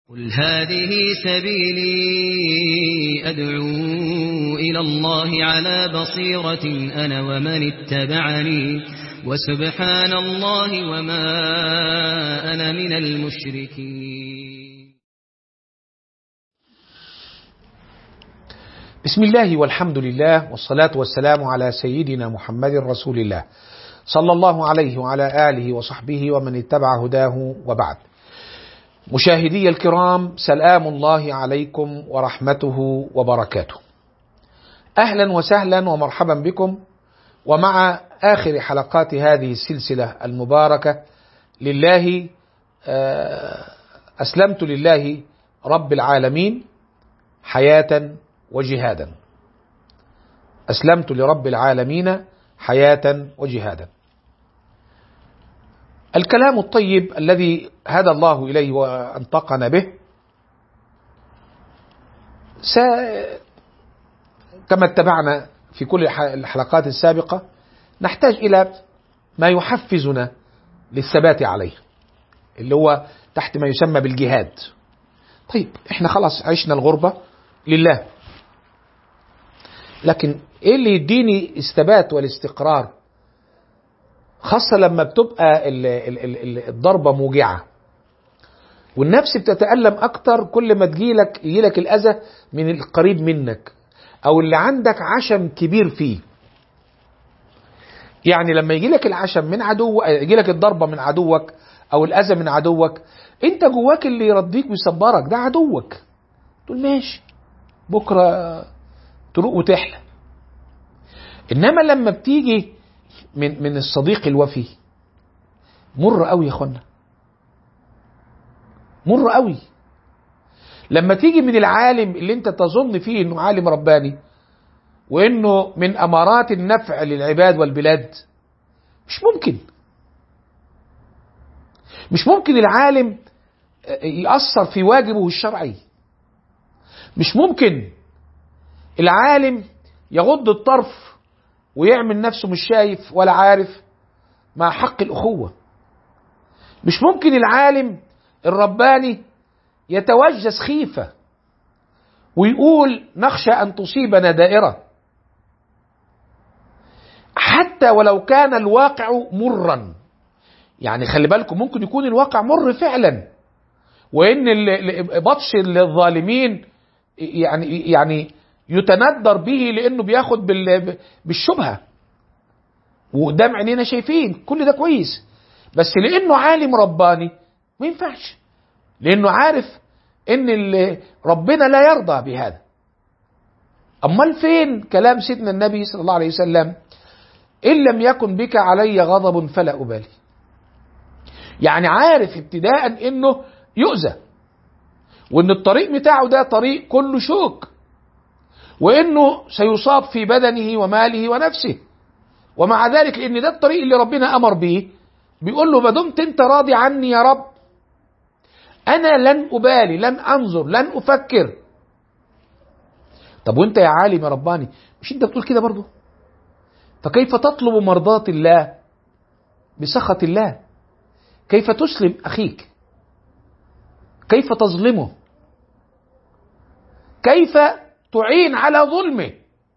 قل هذه سبيلي أدعو إلى الله على بصيرة أنا ومن اتبعني وسبحان الله وما أنا من المشركين بسم الله والحمد لله والصلاة والسلام على سيدنا محمد رسول الله صلى الله عليه وعلى آله وصحبه ومن اتبع هداه وبعد مشاهدي الكرام سلام الله عليكم ورحمته وبركاته أهلا وسهلا ومرحبا بكم ومع آخر حلقات هذه السلسلة المباركة لله أسلمت لله رب العالمين حياة وجهادا أسلمت لرب العالمين حياة وجهادا الكلام الطيب الذي هدى الله إليه وأنطقنا به س... كما اتبعنا في كل الحلقات السابقة نحتاج إلى ما يحفزنا للثبات عليه اللي هو تحت ما يسمى بالجهاد طيب احنا خلاص عشنا الغربة لله لكن ايه اللي يديني الثبات والاستقرار خاصة لما بتبقى الضربة موجعة والنفس بتتألم أكتر كل ما تجيلك يجيلك الأذى من القريب منك أو اللي عندك عشم كبير فيه يعني لما يجيلك العشم من عدو يجيلك الضربة من عدوك أو الأذى من عدوك أنت جواك اللي يرضيك ويصبرك ده عدوك تقول ماشي بكرة تروق وتحلى إنما لما بتيجي من من الصديق الوفي مر قوي يا اخوانا مر قوي لما تيجي من العالم اللي انت تظن فيه انه عالم رباني وانه من امارات النفع للعباد والبلاد مش ممكن مش ممكن العالم يأثر في واجبه الشرعي مش ممكن العالم يغض الطرف ويعمل نفسه مش شايف ولا عارف مع حق الأخوة مش ممكن العالم الرباني يتوجس خيفة ويقول نخشى أن تصيبنا دائرة حتى ولو كان الواقع مرا يعني خلي بالكم ممكن يكون الواقع مر فعلا وان بطش الظالمين يعني يعني يتندر به لانه بياخد بالشبهه وقدام عينينا شايفين كل ده كويس بس لانه عالم رباني ما ينفعش لانه عارف ان ربنا لا يرضى بهذا امال فين كلام سيدنا النبي صلى الله عليه وسلم ان لم يكن بك علي غضب فلا ابالي يعني عارف ابتداء انه يؤذى وان الطريق بتاعه ده طريق كله شوك وانه سيصاب في بدنه وماله ونفسه ومع ذلك لان ده الطريق اللي ربنا امر به بيقول له ما دمت انت راضي عني يا رب انا لن ابالي لن انظر لن افكر طب وانت يا عالم يا رباني مش انت بتقول كده برضه فكيف تطلب مرضاة الله بسخط الله كيف تسلم اخيك كيف تظلمه كيف تعين على ظلمه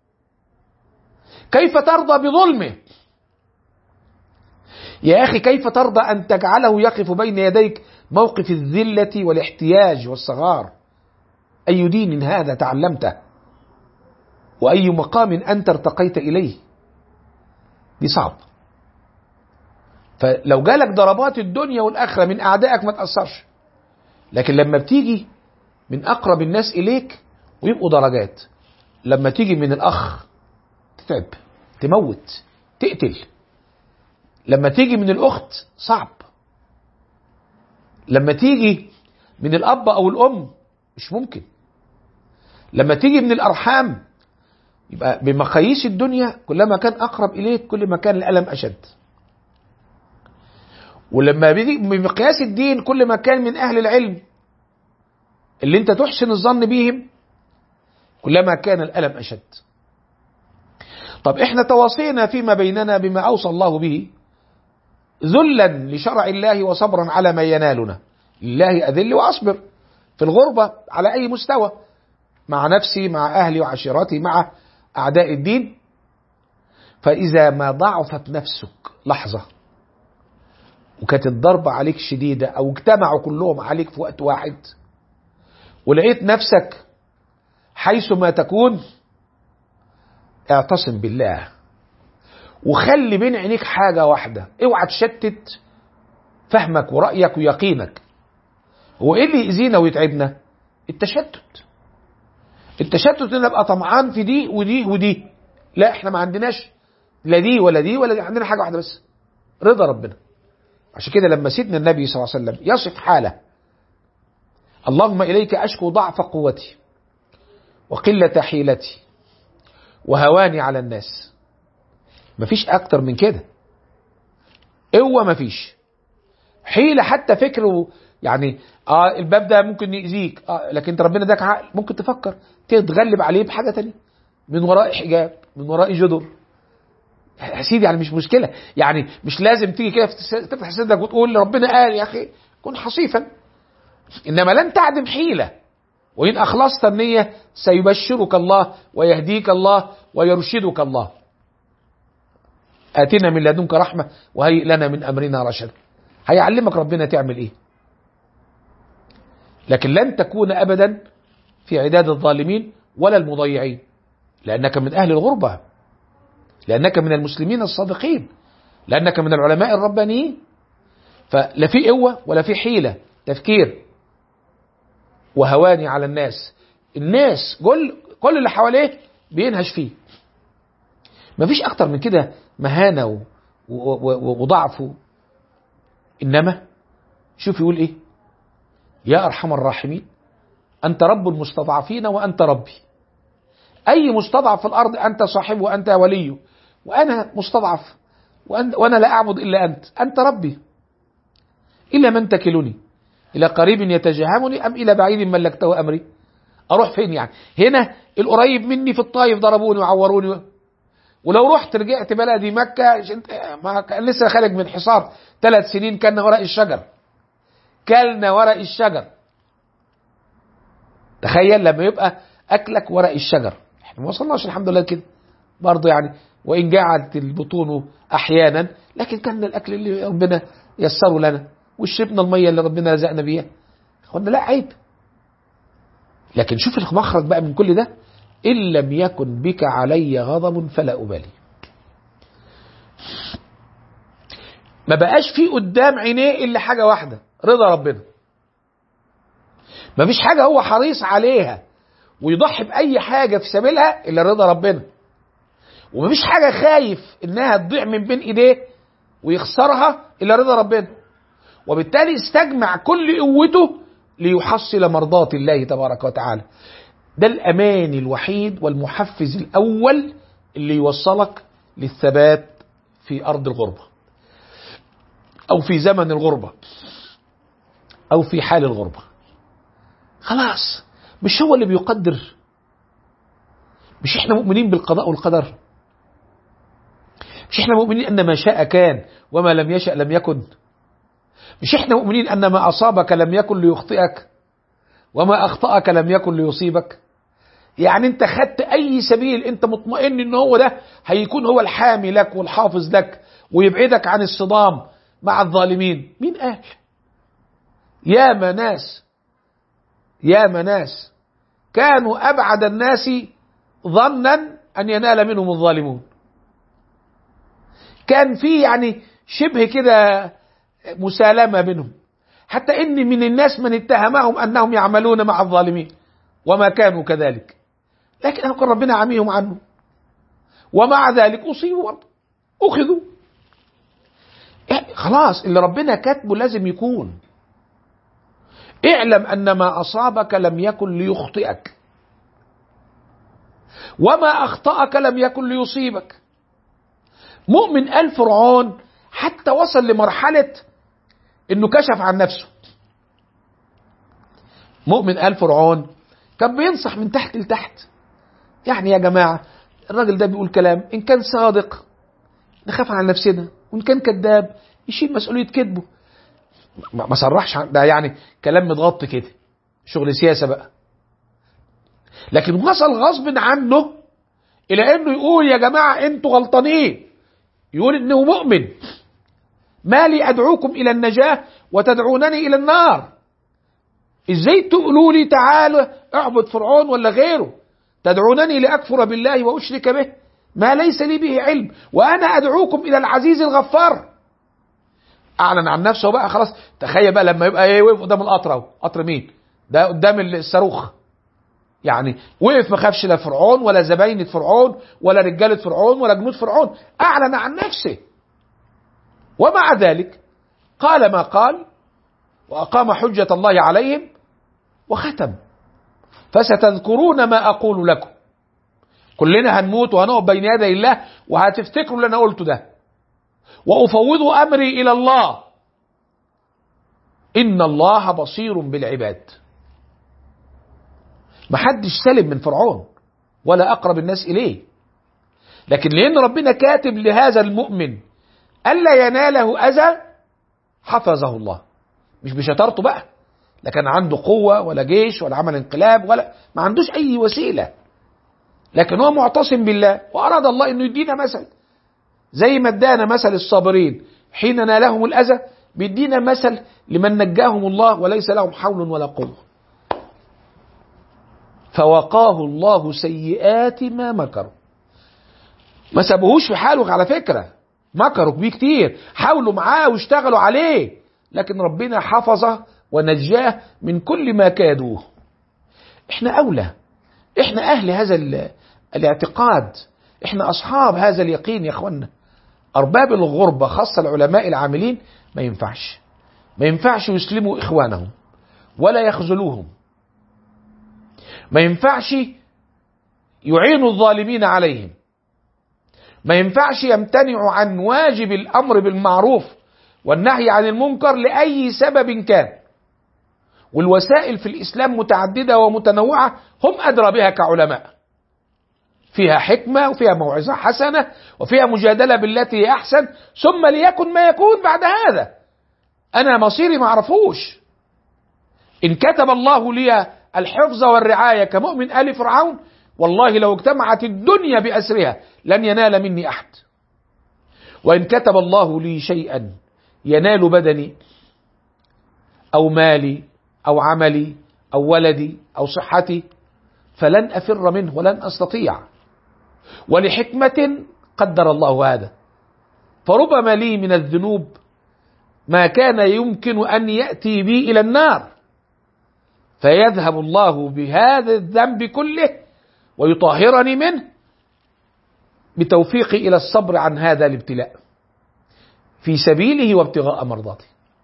كيف ترضى بظلمه يا اخي كيف ترضى ان تجعله يقف بين يديك موقف الذله والاحتياج والصغار اي دين هذا تعلمته واي مقام انت ارتقيت اليه دي صعب فلو جالك ضربات الدنيا والاخره من اعدائك ما تاثرش لكن لما بتيجي من اقرب الناس اليك ويبقوا درجات لما تيجي من الاخ تتعب تموت تقتل لما تيجي من الاخت صعب لما تيجي من الاب او الام مش ممكن لما تيجي من الارحام يبقى بمقاييس الدنيا كلما كان اقرب اليك كل ما كان الالم اشد ولما بيجي بمقياس الدين كل ما كان من اهل العلم اللي انت تحسن الظن بهم كلما كان الألم أشد طب احنا تواصينا فيما بيننا بما أوصى الله به ذلا لشرع الله وصبرا على ما ينالنا لله أذل وأصبر في الغربة على أي مستوى مع نفسي مع أهلي وعشيرتي مع أعداء الدين فإذا ما ضعفت نفسك لحظة وكانت الضربة عليك شديدة أو اجتمعوا كلهم عليك في وقت واحد ولقيت نفسك حيث ما تكون اعتصم بالله وخلي بين عينيك حاجة واحدة اوعى تشتت فهمك ورأيك ويقينك هو ايه اللي يأذينا ويتعبنا التشتت التشتت ان ابقى طمعان في دي ودي ودي لا احنا ما عندناش لا دي ولا دي ولا دي عندنا حاجة واحدة بس رضا ربنا عشان كده لما سيدنا النبي صلى الله عليه وسلم يصف حاله اللهم إليك أشكو ضعف قوتي وقلة حيلتي وهواني على الناس مفيش أكتر من كده قوة مفيش حيلة حتى فكره يعني اه الباب ده ممكن يأذيك اه لكن انت ربنا اداك عقل ممكن تفكر تتغلب عليه بحاجة تانية من وراء حجاب من وراء جدر يا سيدي يعني مش مشكلة يعني مش لازم تيجي كده تفتح صدرك وتقول ربنا قال يا أخي كن حصيفا إنما لن تعدم حيلة وإن أخلصت النية سيبشرك الله ويهديك الله ويرشدك الله آتنا من لدنك رحمة وهيئ لنا من أمرنا رشدا هيعلمك ربنا تعمل إيه لكن لن تكون أبدا في عداد الظالمين ولا المضيعين لأنك من أهل الغربة لأنك من المسلمين الصادقين لأنك من العلماء الربانيين فلا في قوة ولا في حيلة تفكير وهواني على الناس الناس كل كل اللي حواليه بينهش فيه مفيش أكتر من كده مهانة و- و- و- وضعف إنما شوف يقول إيه يا أرحم الراحمين أنت رب المستضعفين وأنت ربي أي مستضعف في الأرض أنت صاحبه وأنت وليه وأنا مستضعف وأن وأنا لا أعبد إلا أنت أنت ربي إلى من تكلني إلى قريب يتجهمني أم إلى بعيد ملكته أمري أروح فين يعني هنا القريب مني في الطايف ضربوني وعوروني ولو رحت رجعت بلدي مكة عشان- ما كان لسه خارج من حصار ثلاث سنين كان ورق الشجر كلنا ورق الشجر تخيل لما يبقى أكلك ورق الشجر احنا ما وصلناش الحمد لله كده برضه يعني وإن جعلت البطون أحيانا لكن كان الأكل اللي ربنا يسره لنا وشربنا المية اللي ربنا رزقنا بيها قلنا لا عيب لكن شوف المخرج بقى من كل ده إن لم يكن بك علي غضب فلا أبالي ما بقاش في قدام عينيه إلا حاجة واحدة رضا ربنا ما فيش حاجة هو حريص عليها ويضحي بأي حاجة في سبيلها إلا رضا ربنا وما فيش حاجة خايف إنها تضيع من بين إيديه ويخسرها إلا رضا ربنا وبالتالي استجمع كل قوته ليحصل مرضات الله تبارك وتعالى ده الأمان الوحيد والمحفز الأول اللي يوصلك للثبات في أرض الغربة أو في زمن الغربة أو في حال الغربة خلاص مش هو اللي بيقدر مش احنا مؤمنين بالقضاء والقدر مش احنا مؤمنين أن ما شاء كان وما لم يشأ لم يكن مش احنا مؤمنين أن ما أصابك لم يكن ليخطئك وما أخطأك لم يكن ليصيبك يعني انت خدت اي سبيل انت مطمئن ان هو ده هيكون هو الحامي لك والحافظ لك ويبعدك عن الصدام مع الظالمين مين قال يا ناس يا ناس كانوا ابعد الناس ظنا ان ينال منهم الظالمون كان في يعني شبه كده مسالمة بينهم حتى ان من الناس من اتهمهم انهم يعملون مع الظالمين وما كانوا كذلك لكن أنا قال ربنا عميهم عنه ومع ذلك أصيبوا برضه أخذوا يعني خلاص اللي ربنا كاتبه لازم يكون اعلم أن ما أصابك لم يكن ليخطئك وما أخطأك لم يكن ليصيبك مؤمن آل فرعون حتى وصل لمرحلة انه كشف عن نفسه مؤمن آل فرعون كان بينصح من تحت لتحت يعني يا جماعة الراجل ده بيقول كلام إن كان صادق نخاف على نفسنا وإن كان كذاب يشيل مسؤولية كذبه ما ما صرحش عن- ده يعني كلام متغطي كده شغل سياسة بقى لكن وصل غصب عنه الى انه يقول يا جماعة انتوا غلطانين يقول انه مؤمن ما لي ادعوكم الى النجاة وتدعونني الى النار ازاي تقولوا لي تعالوا اعبد فرعون ولا غيره تدعونني لاكفر بالله واشرك به ما ليس لي به علم وانا ادعوكم الى العزيز الغفار اعلن عن نفسه بقى خلاص تخيل بقى لما يبقى ايه وقف قدام القطر اهو قطر مين ده قدام الصاروخ يعني وقف ما خافش لا فرعون ولا زباينة فرعون ولا رجالة فرعون ولا جنود فرعون اعلن عن نفسه ومع ذلك قال ما قال واقام حجة الله عليهم وختم فستذكرون ما اقول لكم كلنا هنموت وهنقف بين يدي الله وهتفتكروا اللي انا قلته ده وافوض امري الى الله ان الله بصير بالعباد محدش سلم من فرعون ولا اقرب الناس اليه لكن لان ربنا كاتب لهذا المؤمن الا يناله اذى حفظه الله مش بشطارته بقى لا كان عنده قوه ولا جيش ولا عمل انقلاب ولا ما عندوش اي وسيله لكن هو معتصم بالله واراد الله انه يدينا مثل زي ما ادانا مثل الصابرين حين نالهم الاذى بيدينا مثل لمن نجاهم الله وليس لهم حول ولا قوه فوقاه الله سيئات ما مكروا ما سابوهوش في حاله على فكره مكروا بيه كتير حاولوا معاه واشتغلوا عليه لكن ربنا حفظه ونجاه من كل ما كادوه احنا اولى احنا اهل هذا الاعتقاد احنا اصحاب هذا اليقين يا اخوانا ارباب الغربه خاصه العلماء العاملين ما ينفعش ما ينفعش يسلموا اخوانهم ولا يخذلوهم ما ينفعش يعينوا الظالمين عليهم ما ينفعش يمتنعوا عن واجب الامر بالمعروف والنهي عن المنكر لاي سبب كان والوسائل في الاسلام متعدده ومتنوعه هم ادرى بها كعلماء فيها حكمه وفيها موعظه حسنه وفيها مجادله بالتي هي احسن ثم ليكن ما يكون بعد هذا انا مصيري ما اعرفوش ان كتب الله لي الحفظ والرعايه كمؤمن ال فرعون والله لو اجتمعت الدنيا باسرها لن ينال مني احد وان كتب الله لي شيئا ينال بدني او مالي او عملي او ولدي او صحتي فلن افر منه ولن استطيع ولحكمه قدر الله هذا فربما لي من الذنوب ما كان يمكن ان ياتي بي الى النار فيذهب الله بهذا الذنب كله ويطهرني منه بتوفيقي الى الصبر عن هذا الابتلاء في سبيله وابتغاء مرضاته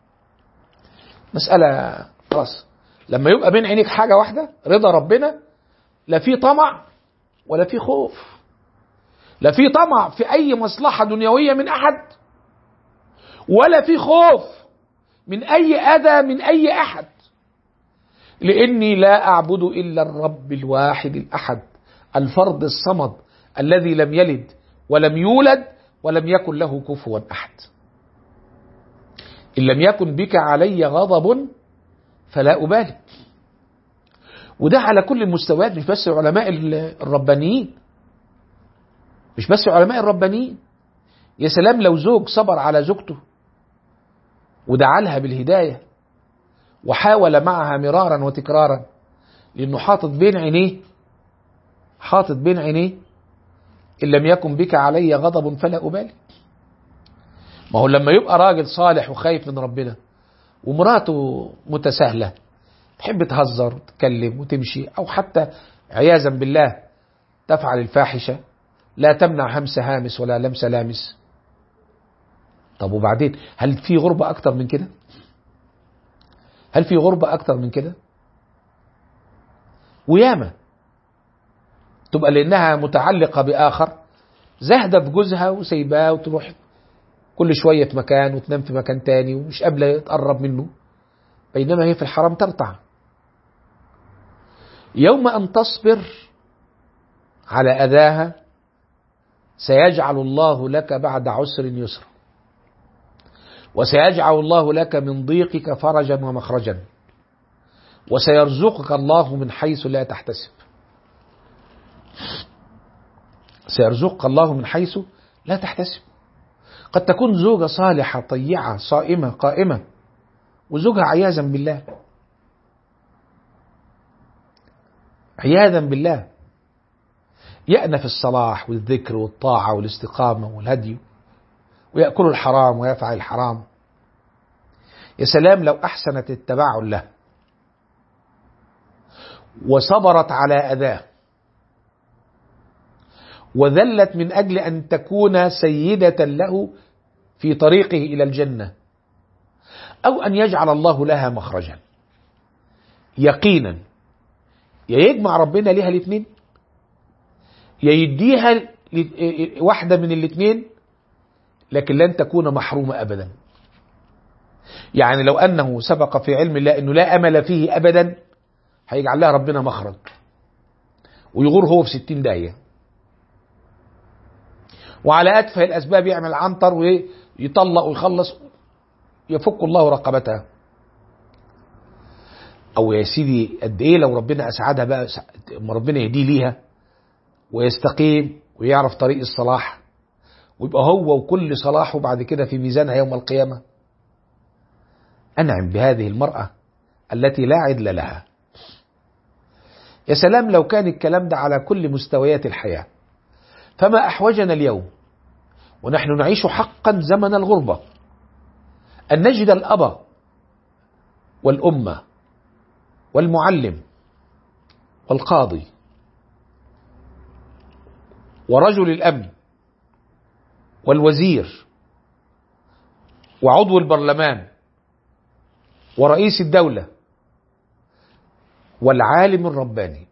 مسألة خلاص لما يبقى بين عينيك حاجة واحدة رضا ربنا لا في طمع ولا في خوف لا في طمع في أي مصلحة دنيوية من أحد ولا في خوف من أي أذى من أي أحد لاني لا اعبد الا الرب الواحد الاحد الفرد الصمد الذي لم يلد ولم يولد ولم يكن له كفوا احد ان لم يكن بك علي غضب فلا ابالي وده على كل المستويات مش بس العلماء الربانيين مش بس العلماء الربانيين يا سلام لو زوج صبر على زوجته ودعا لها بالهدايه وحاول معها مرارا وتكرارا لانه حاطط بين عينيه حاطط بين عينيه ان لم يكن بك علي غضب فلا ابالي ما هو لما يبقى راجل صالح وخايف من ربنا ومراته متساهله تحب تهزر وتتكلم وتمشي او حتى عياذا بالله تفعل الفاحشه لا تمنع همس هامس ولا لمس لامس طب وبعدين هل في غربه اكتر من كده هل في غربة أكتر من كده؟ وياما تبقى لأنها متعلقة بآخر زاهدة في جوزها وسايباه وتروح كل شوية في مكان وتنام في مكان تاني ومش قابلة تقرب منه بينما هي في الحرام ترتع يوم أن تصبر على أذاها سيجعل الله لك بعد عسر يسرا وسيجعل الله لك من ضيقك فرجا ومخرجا وسيرزقك الله من حيث لا تحتسب سيرزقك الله من حيث لا تحتسب قد تكون زوجة صالحة طيعة صائمة قائمة وزوجها عياذا بالله عياذا بالله يأنى في الصلاح والذكر والطاعة والاستقامة والهدي ويأكل الحرام ويفعل الحرام يا سلام لو أحسنت التبعل له وصبرت على أذاه وذلت من أجل أن تكون سيدة له في طريقه إلى الجنة أو أن يجعل الله لها مخرجا يقينا يا يجمع ربنا ليها الاثنين يا يديها واحدة من الاثنين لكن لن تكون محرومة أبدا يعني لو أنه سبق في علم الله أنه لا أمل فيه أبدا هيجعل لها ربنا مخرج ويغور هو في ستين داية وعلى أتفه الأسباب يعمل عنتر ويطلق ويخلص يفك الله رقبتها او يا سيدي قد ايه لو ربنا اسعدها بقى اما ربنا يهديه ليها ويستقيم ويعرف طريق الصلاح ويبقى هو وكل صلاحه بعد كده في ميزانها يوم القيامة أنعم بهذه المرأة التي لا عدل لها يا سلام لو كان الكلام ده على كل مستويات الحياة فما أحوجنا اليوم ونحن نعيش حقا زمن الغربة أن نجد الأب والأمة والمعلم والقاضي ورجل الأمن والوزير وعضو البرلمان ورئيس الدولة والعالم الرباني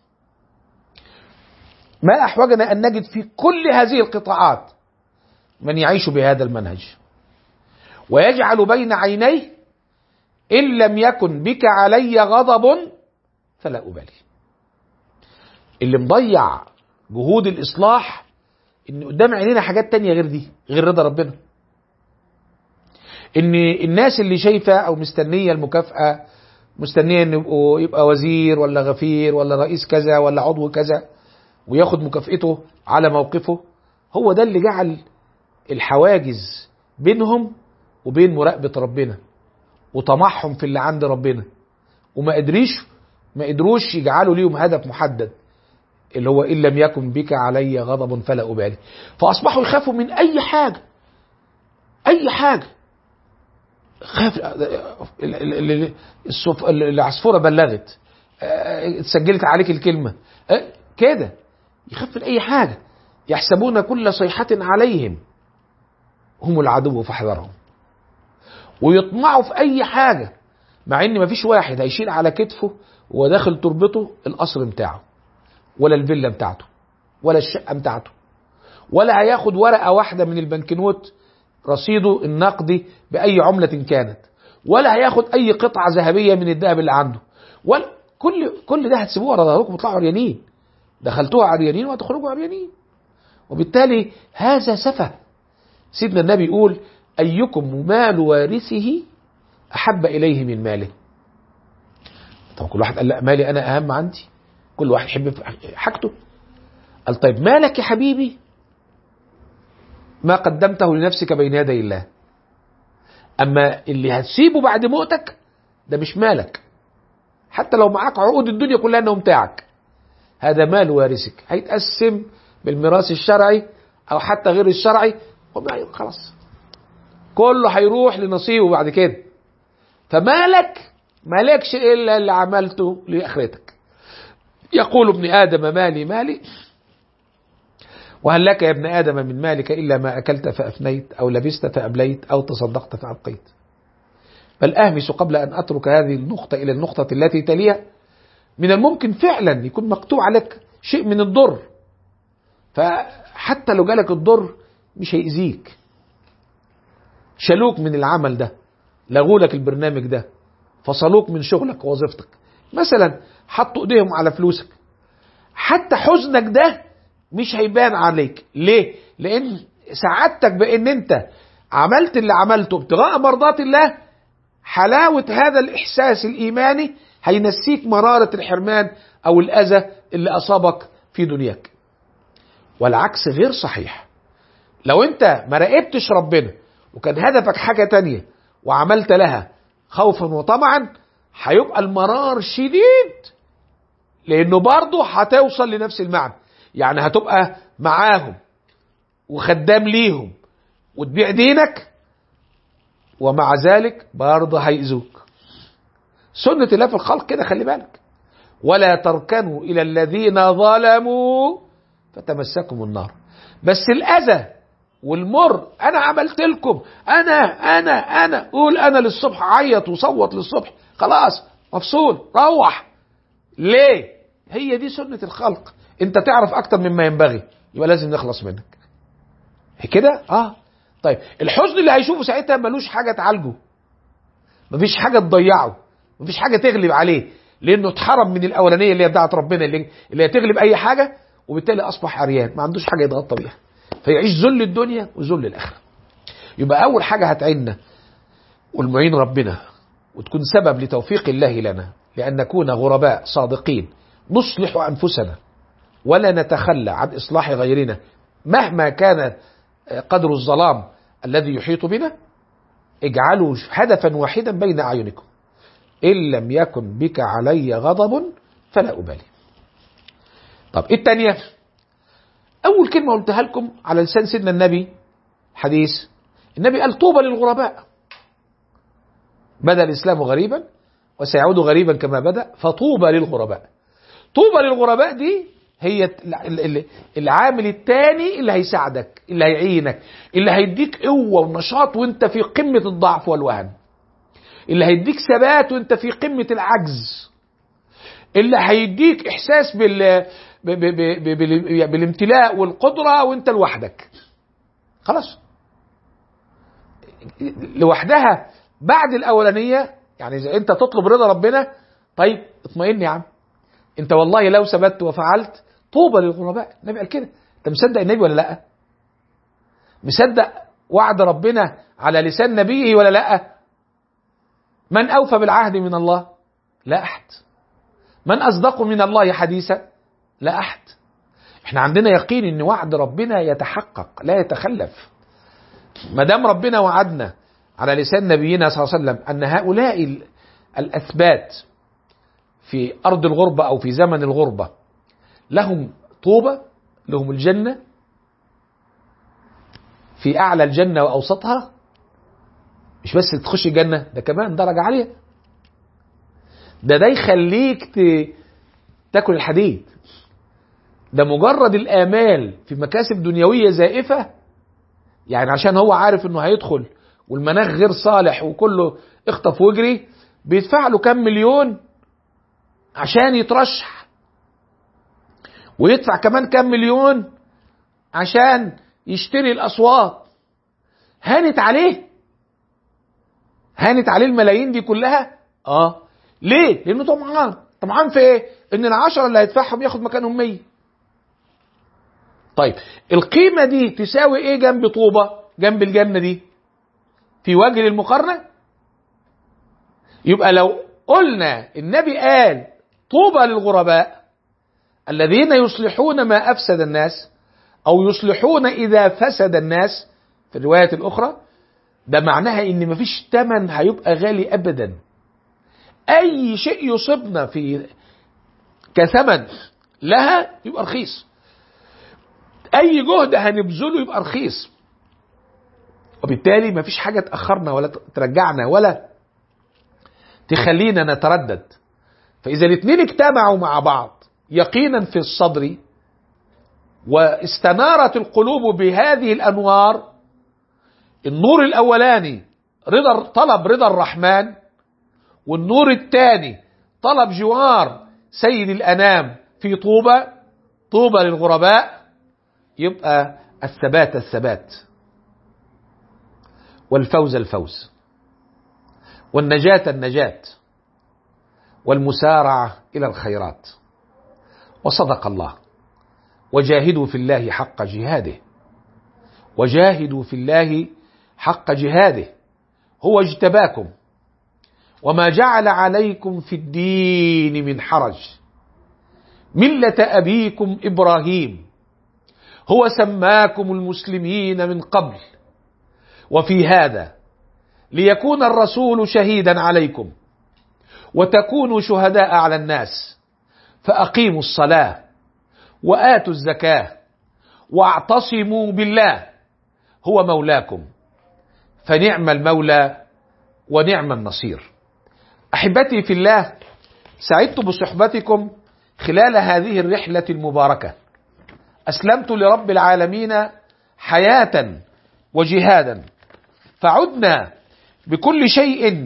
ما أحوجنا أن نجد في كل هذه القطاعات من يعيش بهذا المنهج ويجعل بين عينيه إن لم يكن بك علي غضب فلا أبالي اللي مضيع جهود الإصلاح إن قدام عينينا حاجات تانية غير دي غير رضا ربنا إن الناس اللي شايفة أو مستنية المكافأة مستنية إن يبقوا يبقى وزير ولا غفير ولا رئيس كذا ولا عضو كذا وياخد مكافئته على موقفه هو ده اللي جعل الحواجز بينهم وبين مراقبة ربنا وطمعهم في اللي عند ربنا وما قدريش ما قدروش يجعلوا ليهم هدف محدد اللي هو إن لم يكن بك علي غضب فلا أبالي فأصبحوا يخافوا من أي حاجة أي حاجة خاف العصفورة بلغت اتسجلت عليك الكلمة كده يخاف من أي حاجة يحسبون كل صيحة عليهم هم العدو فاحذرهم ويطمعوا في أي حاجة مع إن مفيش واحد هيشيل على كتفه وهو داخل تربته القصر بتاعه ولا الفيلا بتاعته ولا الشقة بتاعته ولا هياخد ورقة واحدة من البنكنوت رصيده النقدي بأي عملة كانت ولا هياخد أي قطعة ذهبية من الذهب اللي عنده ولا كل كل ده هتسيبوه ورا ظهركم وتطلعوا عريانين دخلتوها عريانين وهتخرجوا عريانين وبالتالي هذا سفه سيدنا النبي يقول أيكم مال وارثه أحب إليه من ماله طب كل واحد قال لا مالي أنا أهم عندي كل واحد يحب حاجته قال طيب مالك يا حبيبي ما قدمته لنفسك بين يدي الله أما اللي هتسيبه بعد موتك ده مش مالك حتى لو معاك عقود الدنيا كلها انه بتاعك هذا مال وارثك هيتقسم بالميراث الشرعي او حتى غير الشرعي خلاص كله هيروح لنصيبه بعد كده فمالك مالكش الا اللي عملته لاخرتك يقول ابن ادم مالي مالي وهل لك يا ابن ادم من مالك الا ما اكلت فافنيت او لبست فابليت او تصدقت فابقيت بل اهمس قبل ان اترك هذه النقطه الى النقطه التي تليها من الممكن فعلا يكون مقطوع عليك شيء من الضر فحتى لو جالك الضر مش هيأذيك شالوك من العمل ده لغوا لك البرنامج ده فصلوك من شغلك ووظيفتك مثلا حطوا ايديهم على فلوسك حتى حزنك ده مش هيبان عليك ليه لان سعادتك بان انت عملت اللي عملته ابتغاء مرضات الله حلاوة هذا الإحساس الإيماني هينسيك مرارة الحرمان أو الأذى اللي أصابك في دنياك والعكس غير صحيح لو أنت ما راقبتش ربنا وكان هدفك حاجة تانية وعملت لها خوفا وطمعا هيبقى المرار شديد لأنه برضه هتوصل لنفس المعنى يعني هتبقى معاهم وخدام ليهم وتبيع دينك ومع ذلك برضه هيأذوك سنة الله في الخلق كده خلي بالك ولا تركنوا إلى الذين ظلموا فتمسكم النار بس الأذى والمر أنا عملت لكم أنا أنا أنا قول أنا للصبح عيط وصوت للصبح خلاص مفصول روح ليه هي دي سنة الخلق انت تعرف اكتر مما ينبغي يبقى لازم نخلص منك كده اه طيب الحزن اللي هيشوفه ساعتها ملوش حاجة تعالجه مفيش حاجة تضيعه مفيش حاجة تغلب عليه لانه اتحرم من الاولانية اللي هي بتاعت ربنا اللي, اللي هتغلب اي حاجة وبالتالي اصبح عريان ما عندوش حاجة يتغطى بيها فيعيش ذل الدنيا وذل الاخرة يبقى اول حاجة هتعيننا والمعين ربنا وتكون سبب لتوفيق الله لنا لأن نكون غرباء صادقين نصلح أنفسنا ولا نتخلى عن إصلاح غيرنا مهما كان قدر الظلام الذي يحيط بنا اجعلوا هدفا واحدا بين أعينكم إن لم يكن بك علي غضب فلا أبالي طب إيه التانية أول كلمة قلتها لكم على لسان سيدنا النبي حديث النبي قال طوبى للغرباء بدأ الإسلام غريبا وسيعود غريبا كما بدأ فطوبى للغرباء طوبى للغرباء دي هي العامل الثاني اللي هيساعدك اللي هيعينك اللي هيديك قوة ونشاط وانت في قمة الضعف والوهن اللي هيديك ثبات وانت في قمة العجز اللي هيديك احساس بال بالامتلاء والقدرة وانت لوحدك خلاص لوحدها بعد الاولانيه يعني اذا انت تطلب رضا ربنا طيب اطمئن يا عم انت والله لو ثبت وفعلت طوبى للغرباء النبي قال كده انت مصدق النبي ولا لا مصدق وعد ربنا على لسان نبيه ولا لا من اوفى بالعهد من الله لا احد من اصدق من الله حديثا لا احد احنا عندنا يقين ان وعد ربنا يتحقق لا يتخلف ما دام ربنا وعدنا على لسان نبينا صلى الله عليه وسلم أن هؤلاء الأثبات في أرض الغربة أو في زمن الغربة لهم طوبة لهم الجنة في أعلى الجنة وأوسطها مش بس تخش الجنة ده كمان درجة عالية ده ده يخليك ت... تاكل الحديد ده مجرد الآمال في مكاسب دنيوية زائفة يعني عشان هو عارف انه هيدخل والمناخ غير صالح وكله اخطف واجري بيدفع له كام مليون عشان يترشح ويدفع كمان كام مليون عشان يشتري الاصوات هانت عليه هانت عليه الملايين دي كلها اه ليه لانه طمعان طمعان في ايه ان العشرة اللي هيدفعهم ياخد مكانهم مية طيب القيمة دي تساوي ايه جنب طوبة جنب الجنة دي في وجه للمقارنة يبقى لو قلنا النبي قال طوبى للغرباء الذين يصلحون ما أفسد الناس أو يصلحون إذا فسد الناس في الرواية الأخرى ده معناها إن مفيش تمن هيبقى غالي أبدا أي شيء يصيبنا في كثمن لها يبقى رخيص أي جهد هنبذله يبقى رخيص وبالتالي مفيش حاجة تأخرنا ولا ترجعنا ولا تخلينا نتردد فإذا الاثنين اجتمعوا مع بعض يقينا في الصدر واستنارت القلوب بهذه الأنوار النور الأولاني رضا طلب رضا الرحمن والنور الثاني طلب جوار سيد الأنام في طوبة طوبة للغرباء يبقى الثبات الثبات والفوز الفوز والنجاة النجاة والمسارعة إلى الخيرات وصدق الله وجاهدوا في الله حق جهاده وجاهدوا في الله حق جهاده هو اجتباكم وما جعل عليكم في الدين من حرج ملة أبيكم إبراهيم هو سماكم المسلمين من قبل وفي هذا ليكون الرسول شهيدا عليكم وتكونوا شهداء على الناس فأقيموا الصلاة وآتوا الزكاة واعتصموا بالله هو مولاكم فنعم المولى ونعم النصير احبتي في الله سعدت بصحبتكم خلال هذه الرحله المباركه اسلمت لرب العالمين حياه وجهادا فعدنا بكل شيء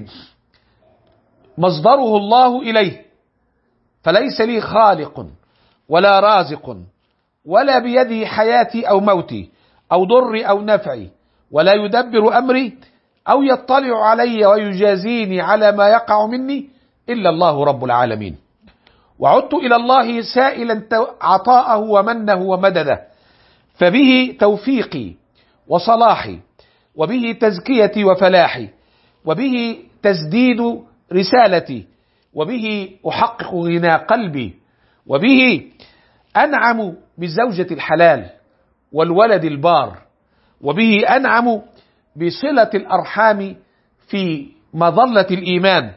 مصدره الله اليه فليس لي خالق ولا رازق ولا بيده حياتي او موتي او ضري او نفعي ولا يدبر امري او يطلع علي ويجازيني على ما يقع مني الا الله رب العالمين وعدت الى الله سائلا عطاءه ومنه ومدده فبه توفيقي وصلاحي وبه تزكيتي وفلاحي وبه تسديد رسالتي وبه احقق غنى قلبي وبه انعم بالزوجه الحلال والولد البار وبه انعم بصله الارحام في مظله الايمان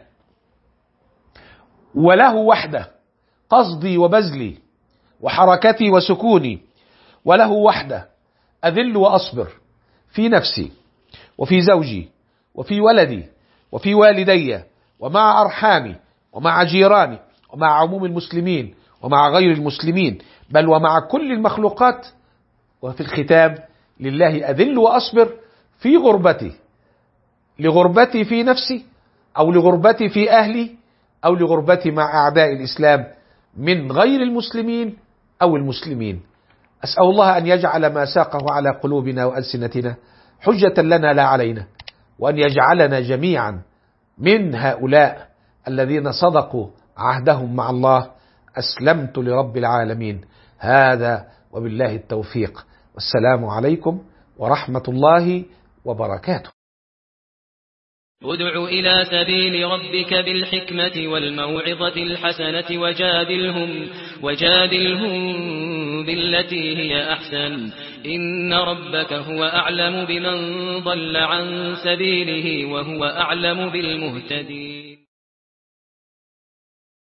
وله وحده قصدي وبذلي وحركتي وسكوني وله وحده اذل واصبر في نفسي وفي زوجي وفي ولدي وفي والدي ومع ارحامي ومع جيراني ومع عموم المسلمين ومع غير المسلمين بل ومع كل المخلوقات وفي الختام لله أذل وأصبر في غربتي لغربتي في نفسي أو لغربتي في أهلي أو لغربتي مع أعداء الإسلام من غير المسلمين أو المسلمين أسأل الله أن يجعل ما ساقه على قلوبنا وألسنتنا حجة لنا لا علينا وأن يجعلنا جميعا من هؤلاء الذين صدقوا عهدهم مع الله أسلمت لرب العالمين هذا وبالله التوفيق والسلام عليكم ورحمة الله وبركاته ادع إلى سبيل ربك بالحكمة والموعظة الحسنة وجادلهم, وجادلهم بالتي هي أحسن إن ربك هو أعلم بمن ضل عن سبيله وهو أعلم بالمهتدين